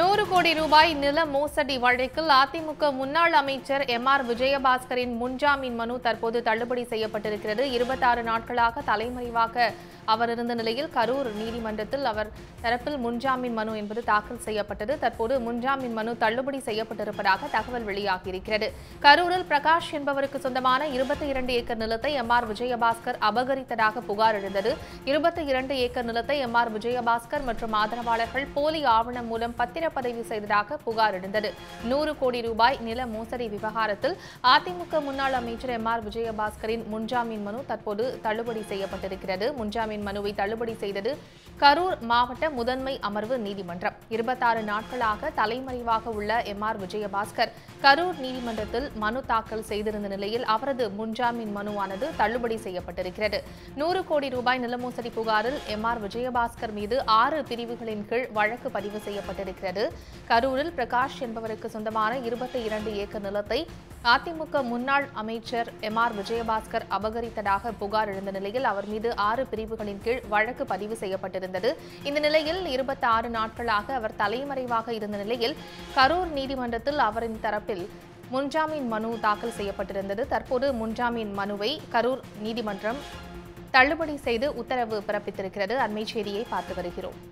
நூறு கோடி ரூபாய் நில மோசடி வழக்கில் அதிமுக முன்னாள் அமைச்சர் எம் ஆர் விஜயபாஸ்கரின் முன்ஜாமீன் மனு தற்போது தள்ளுபடி செய்யப்பட்டிருக்கிறது இருபத்தாறு நாட்களாக தலைமறைவாக அவர் இருந்த நிலையில் கரூர் நீதிமன்றத்தில் அவர் தரப்பில் முன்ஜாமீன் மனு என்பது தாக்கல் செய்யப்பட்டது தற்போது முன்ஜாமீன் மனு தள்ளுபடி செய்யப்பட்டிருப்பதாக தகவல் வெளியாகியிருக்கிறது கரூரில் பிரகாஷ் என்பவருக்கு சொந்தமான இருபத்தி இரண்டு ஏக்கர் நிலத்தை எம் ஆர் விஜயபாஸ்கர் அபகரித்ததாக புகார் எழுந்தது இருபத்தி இரண்டு ஏக்கர் நிலத்தை எம் ஆர் விஜயபாஸ்கர் மற்றும் ஆதரவாளர்கள் போலி ஆவணம் மூலம் பத்திரப்பதிவு செய்ததாக புகார் எழுந்தது நூறு கோடி ரூபாய் நில மோசடி விவகாரத்தில் அதிமுக முன்னாள் அமைச்சர் எம் ஆர் விஜயபாஸ்கரின் முன்ஜாமீன் மனு தற்போது தள்ளுபடி செய்யப்பட்டிருக்கிறது முன்ஜாமீன் மனுவை தள்ளுபடி செய்தது கரூர் மாவட்ட முதன்மை அமர்வு நீதிமன்றம் இருபத்தாறு நாட்களாக தலைமறைவாக உள்ள எம் ஆர் விஜயபாஸ்கர் கரூர் நீதிமன்றத்தில் மனு தாக்கல் செய்திருந்த நிலையில் அவரது முன்ஜாமீன் மனுவானது தள்ளுபடி செய்யப்பட்டிருக்கிறது நூறு கோடி ரூபாய் நிலமோசடி புகாரில் எம் ஆர் விஜயபாஸ்கர் மீது ஆறு பிரிவுகளின் கீழ் வழக்கு பதிவு செய்யப்பட்டிருக்கிறது கரூரில் பிரகாஷ் என்பவருக்கு சொந்தமான இருபத்தி இரண்டு ஏக்கர் நிலத்தை அதிமுக முன்னாள் அமைச்சர் எம் ஆர் விஜயபாஸ்கர் அபகரித்ததாக புகார் எழுந்த நிலையில் அவர் மீது ஆறு பிரிவுகளின் கீழ் வழக்கு பதிவு செய்யப்பட்டிருந்தது இந்த நிலையில் இருபத்தி ஆறு நாட்களாக அவர் தலைமறைவாக இருந்த நிலையில் கரூர் நீதிமன்றத்தில் அவரின் தரப்பில் முன்ஜாமீன் மனு தாக்கல் செய்யப்பட்டிருந்தது தற்போது முன்ஜாமீன் மனுவை கரூர் நீதிமன்றம் தள்ளுபடி செய்து உத்தரவு பிறப்பித்திருக்கிறது அண்மை செய்தியை பார்த்து வருகிறோம்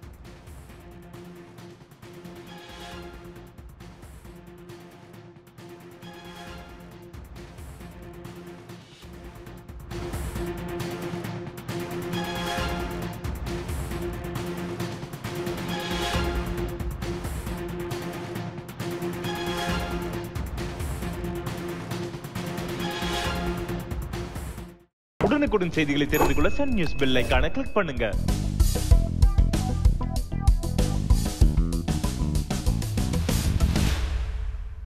உடனுக்குடன் செய்திகளை தெரிந்து கொள்ள சன் நியூஸ் பெல் ஐகானை கிளிக் பண்ணுங்க